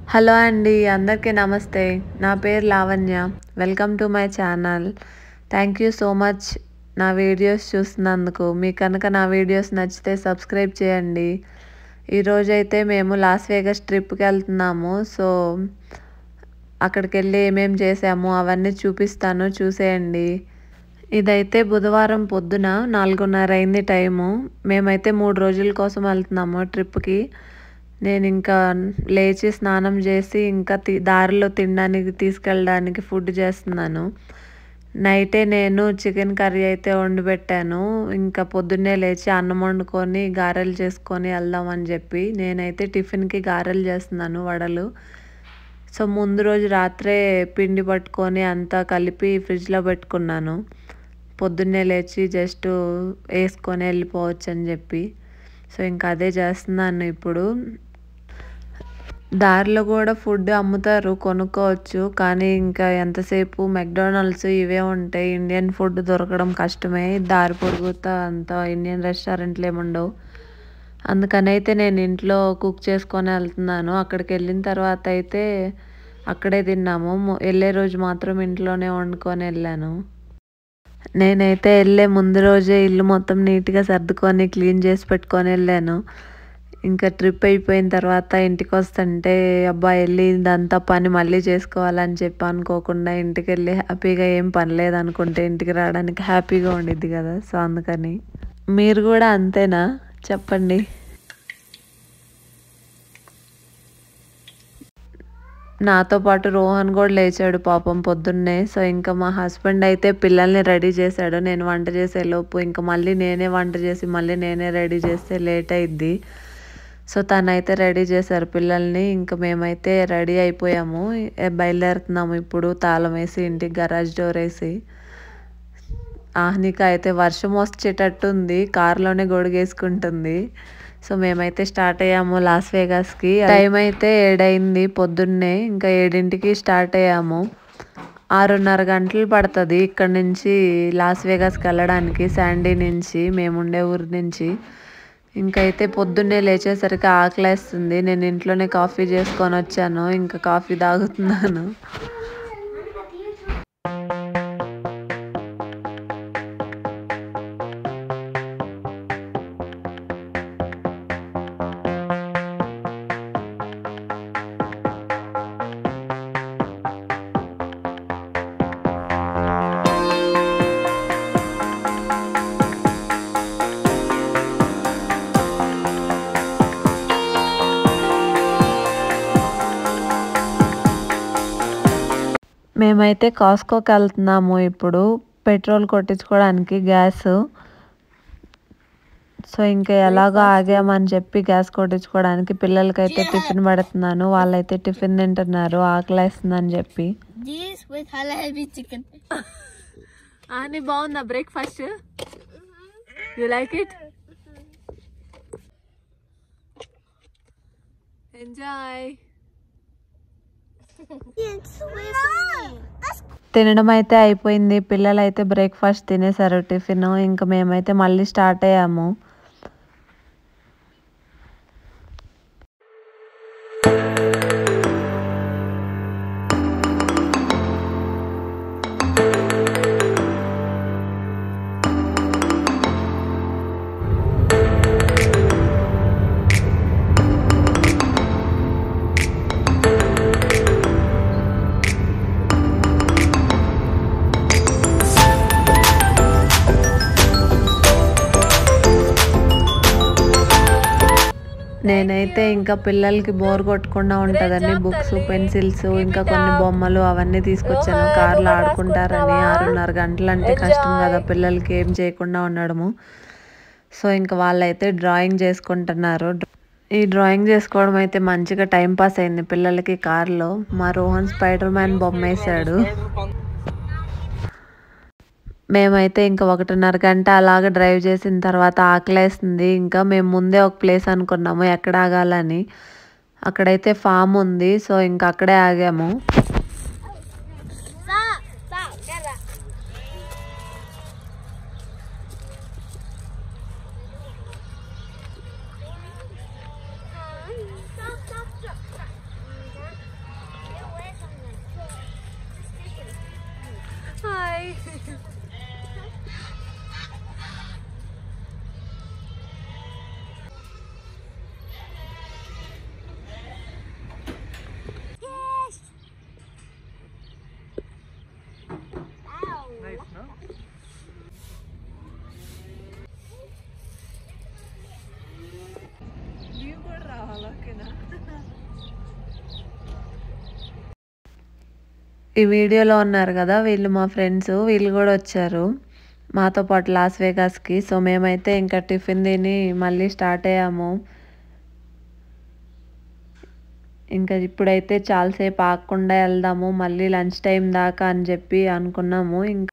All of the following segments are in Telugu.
హలో అండి అందరికీ నమస్తే నా పేరు Lavanya welcome to my channel thank you so much నా వీడియోస్ చూస్తున్నందుకు మీకు కనుక నా వీడియోస్ నచ్చితే సబ్స్క్రైబ్ చేయండి ఈరోజైతే మేము లాస్ వేగస్ ట్రిప్కి వెళ్తున్నాము సో అక్కడికి వెళ్ళి ఏమేం చేసాము అవన్నీ చూపిస్తాను చూసేయండి ఇదైతే బుధవారం పొద్దున నాలుగున్నర అయింది టైము మేమైతే మూడు రోజుల కోసం వెళ్తున్నాము ట్రిప్కి నేను ఇంకా లేచి స్నానం చేసి ఇంకా తి దారిలో తినడానికి తీసుకెళ్ళడానికి ఫుడ్ చేస్తున్నాను నైటే నేను చికెన్ కర్రీ అయితే వండి పెట్టాను ఇంకా పొద్దున్నే లేచి అన్నం వండుకొని గారెలు చేసుకొని వెళ్దామని చెప్పి నేనైతే టిఫిన్కి గారెలు చేస్తున్నాను వడలు సో ముందు రోజు రాత్రే పిండి పట్టుకొని అంతా కలిపి ఫ్రిడ్జ్లో పెట్టుకున్నాను పొద్దున్నే లేచి జస్ట్ వేసుకొని వెళ్ళిపోవచ్చు అని చెప్పి సో ఇంకా అదే చేస్తున్నాను ఇప్పుడు దారిలో కూడా ఫుడ్ అమ్ముతారు కొనుక్కోవచ్చు కానీ ఇంకా ఎంతసేపు మెక్డొనాల్డ్స్ ఇవే ఉంటాయి ఇండియన్ ఫుడ్ దొరకడం కష్టమే దారి పొడుగుతా అంత ఇండియన్ రెస్టారెంట్లు ఏముండవు అందుకని అయితే నేను ఇంట్లో కుక్ చేసుకొని వెళ్తున్నాను అక్కడికి వెళ్ళిన తర్వాత అయితే అక్కడే తిన్నాము వెళ్ళే రోజు మాత్రం ఇంట్లోనే వండుకొని వెళ్ళాను నేనైతే వెళ్ళే ముందు రోజే ఇల్లు మొత్తం నీట్గా సర్దుకొని క్లీన్ చేసి పెట్టుకొని వెళ్ళాను ఇంకా ట్రిప్ అయిపోయిన తర్వాత ఇంటికి వస్తుంటే అబ్బా వెళ్ళి ఇదంతా పని మళ్ళీ చేసుకోవాలని చెప్పి అనుకోకుండా ఇంటికి వెళ్ళి హ్యాపీగా ఏం పని లేదనుకుంటే ఇంటికి రావడానికి హ్యాపీగా ఉండిద్ది కదా సో అందుకని మీరు కూడా అంతేనా చెప్పండి నాతో పాటు రోహన్ కూడా లేచాడు పాపం పొద్దున్నే సో ఇంకా మా హస్బెండ్ అయితే పిల్లల్ని రెడీ చేశాడు నేను వంట చేసే లోపు ఇంకా మళ్ళీ నేనే వంట చేసి మళ్ళీ నేనే రెడీ చేస్తే లేట్ అయిద్ది సో తనైతే రెడీ చేశారు పిల్లల్ని ఇంకా మేమైతే రెడీ అయిపోయాము బయలుదేరుతున్నాము ఇప్పుడు తాళం వేసి ఇంటికి గరాజ్ డోర్ వేసి ఆహ్నిక అయితే వర్షం వచ్చేటట్టుంది కారులోనే గొడుగేసుకుంటుంది సో మేమైతే స్టార్ట్ అయ్యాము లాస్ వేగాస్కి టైం అయితే ఏడైంది పొద్దున్నే ఇంకా ఏడింటికి స్టార్ట్ అయ్యాము ఆరున్నర గంటలు పడుతుంది ఇక్కడ నుంచి లాస్ వేగాస్కి వెళ్ళడానికి శాండీ నుంచి మేముండే ఊరి నుంచి ఇంకైతే పొద్దున్నే లేచేసరికి ఆకలేస్తుంది నేను ఇంట్లోనే కాఫీ చేసుకొని వచ్చాను ఇంకా కాఫీ తాగుతున్నాను మేమైతే కాస్కోకి వెళ్తున్నాము ఇప్పుడు పెట్రోల్ కొట్టించుకోవడానికి గ్యాస్ సో ఇంకా ఎలాగో ఆగామని చెప్పి గ్యాస్ కొట్టించుకోవడానికి పిల్లలకైతే టిఫిన్ పెడుతున్నాను వాళ్ళైతే టిఫిన్ తింటున్నారు ఆకలేస్తుందని చెప్పి This with halal chicken. అని బాగుందా breakfast you like it enjoy It's away from me. That's తినడం అయితే అయిపోయింది పిల్లలు అయితే బ్రేక్ఫాస్ట్ తినేసారు టిఫిన్ ఇంకా మేమైతే మళ్ళీ స్టార్ట్ అయ్యాము నేనైతే ఇంకా పిల్లలకి బోర్ కొట్టకుండా ఉంటుందని బుక్స్ పెన్సిల్స్ ఇంకా కొన్ని బొమ్మలు అవన్నీ తీసుకొచ్చాను కార్లో ఆడుకుంటారని ఆరున్నర గంటలు అంటే కష్టం కదా పిల్లలకి ఏం చేయకుండా ఉండడము సో ఇంకా వాళ్ళైతే డ్రాయింగ్ చేసుకుంటున్నారు ఈ డ్రాయింగ్ చేసుకోవడం అయితే మంచిగా టైం పాస్ అయింది పిల్లలకి కార్లో మా రోహన్ స్పైడర్ మ్యాన్ బొమ్మ వేసాడు మేమైతే ఇంకా ఒకటిన్నర గంట అలాగ డ్రైవ్ చేసిన తర్వాత ఆకలేస్తుంది ఇంకా మేము ముందే ఒక ప్లేస్ అనుకున్నాము ఎక్కడ ఆగాలని అక్కడైతే ఫామ్ ఉంది సో ఇంకా అక్కడే ఆగాము stop. Stop. Get that. Stop, stop, stop, stop. ఈ వీడియోలో ఉన్నారు కదా వీళ్ళు మా ఫ్రెండ్స్ వీళ్ళు కూడా వచ్చారు మాతో పాటు లాస్ వేగాస్కి సో మేమైతే ఇంకా టిఫిన్ తిని మళ్ళీ స్టార్ట్ అయ్యాము ఇంకా ఇప్పుడైతే చాలాసేపు ఆగకుండా వెళ్దాము మళ్ళీ లంచ్ టైం దాకా అని చెప్పి అనుకున్నాము ఇంకా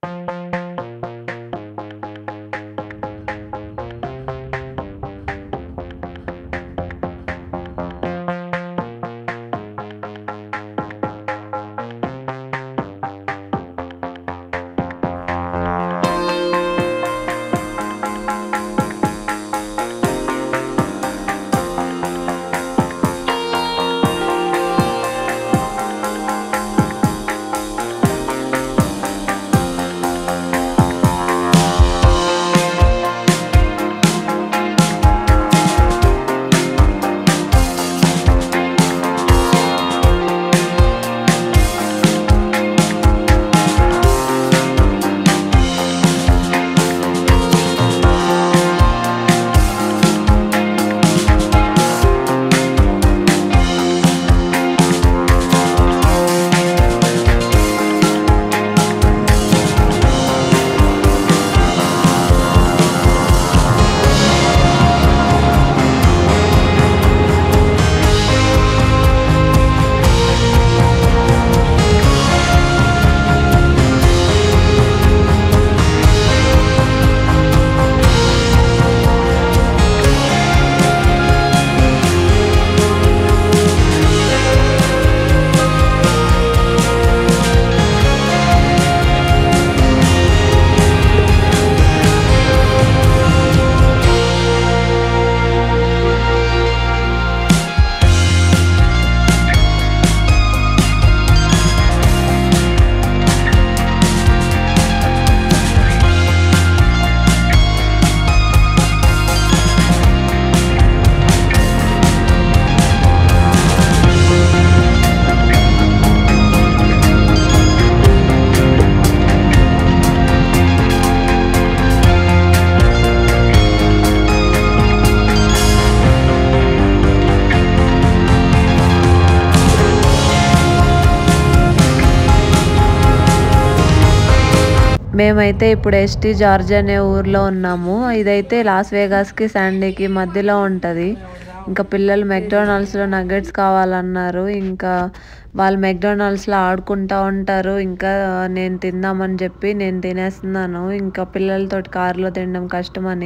మేమైతే ఇప్పుడు ఎస్టీ జార్జ్ అనే ఊర్లో ఉన్నాము ఇదైతే లాస్ వేగాస్కి శాండీకి మధ్యలో ఉంటుంది ఇంకా పిల్లలు మెక్డొనాల్డ్స్లో నగ్గెట్స్ కావాలన్నారు ఇంకా వాళ్ళు మెక్డొనాల్డ్స్లో ఆడుకుంటూ ఉంటారు ఇంకా నేను తిందామని చెప్పి నేను తినేస్తున్నాను ఇంకా పిల్లలతోటి కారులో తినడం కష్టమని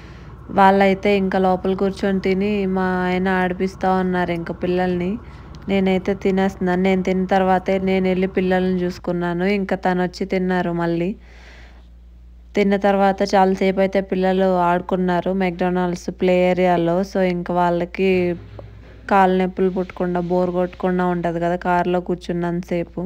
వాళ్ళైతే ఇంకా లోపల కూర్చొని తిని మా ఆయన ఆడిపిస్తూ ఉన్నారు ఇంకా పిల్లల్ని నేనైతే తినేస్తున్నాను నేను తిన్న తర్వాతే నేను వెళ్ళి పిల్లల్ని చూసుకున్నాను ఇంకా తను వచ్చి తిన్నారు మళ్ళీ తిన్న తర్వాత చాలాసేపు అయితే పిల్లలు ఆడుకున్నారు మెక్డొనాల్డ్స్ ప్లే ఏరియాలో సో ఇంకా వాళ్ళకి కాళ్ళ నొప్పులు పుట్టకుండా బోర్ కొట్టకుండా ఉంటుంది కదా కారులో కూర్చున్నంతసేపు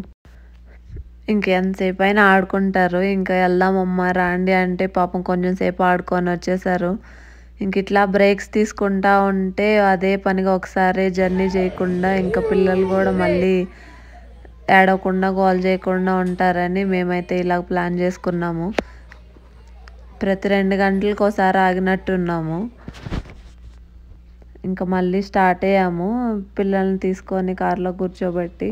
ఇంకెంతసేపు అయినా ఆడుకుంటారు ఇంకా వెళ్దామమ్మా రాండి అంటే పాపం కొంచెం సేపు ఆడుకొని వచ్చేసారు ఇంక ఇట్లా బ్రేక్స్ తీసుకుంటా ఉంటే అదే పనిగా ఒకసారి జర్నీ చేయకుండా ఇంకా పిల్లలు కూడా మళ్ళీ ఏడవకుండా గోల్ చేయకుండా ఉంటారని మేమైతే ఇలా ప్లాన్ చేసుకున్నాము ప్రతి రెండు గంటలకు ఒకసారి ఆగినట్టున్నాము ఇంకా మళ్ళీ స్టార్ట్ అయ్యాము పిల్లల్ని తీసుకొని కార్లో కూర్చోబెట్టి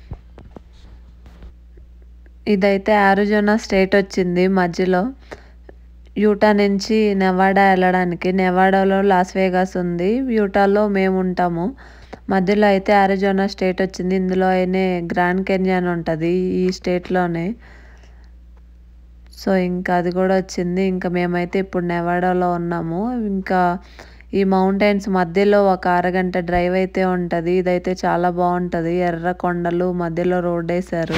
ఇదైతే ఆరిజోనా స్టేట్ వచ్చింది మధ్యలో యూటా నుంచి నెవాడా వెళ్ళడానికి నెవాడాలో లాస్ వేగాస్ ఉంది యూటాలో మేము ఉంటాము మధ్యలో అయితే ఆరిజోనా స్టేట్ వచ్చింది ఇందులో అయినే గ్రాండ్ కెన్యాన్ ఉంటుంది ఈ స్టేట్లోనే సో ఇంకా అది కూడా వచ్చింది ఇంకా మేమైతే ఇప్పుడు నెవాడాలో ఉన్నాము ఇంకా ఈ మౌంటైన్స్ మధ్యలో ఒక అరగంట డ్రైవ్ అయితే ఉంటుంది ఇదైతే చాలా బాగుంటుంది ఎర్ర కొండలు మధ్యలో రోడ్ వేశారు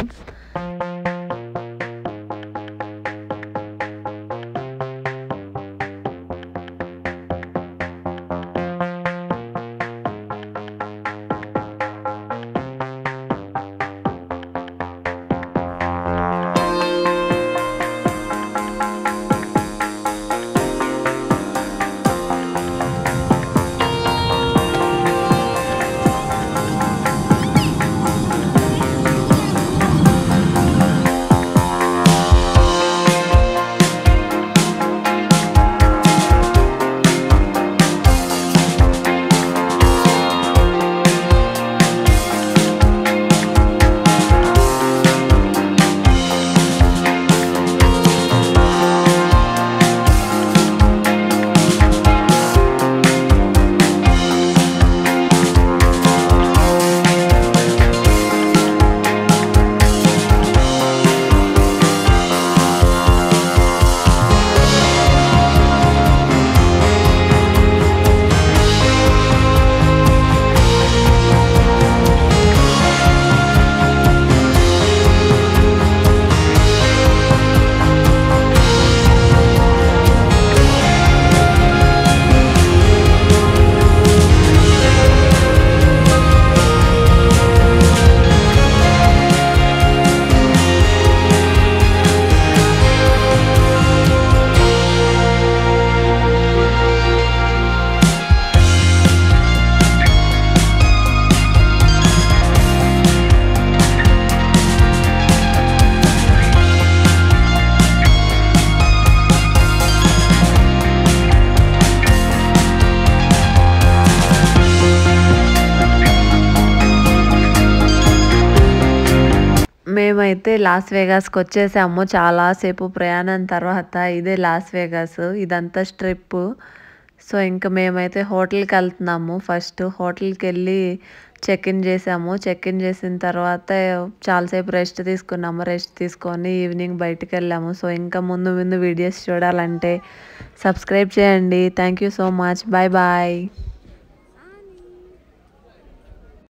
మేమైతే లాస్ వేగాస్కి వచ్చేసాము చాలాసేపు ప్రయాణం తర్వాత ఇదే లాస్ వేగాస్ ఇదంతా స్ట్రిప్ సో ఇంకా మేమైతే హోటల్కి వెళ్తున్నాము ఫస్ట్ హోటల్కి వెళ్ళి చెక్ ఇన్ చేసాము చెక్ ఇన్ చేసిన తర్వాత చాలాసేపు రెస్ట్ తీసుకున్నాము రెస్ట్ తీసుకొని ఈవినింగ్ బయటికి వెళ్ళాము సో ఇంకా ముందు ముందు వీడియోస్ చూడాలంటే సబ్స్క్రైబ్ చేయండి thank you so much bye bye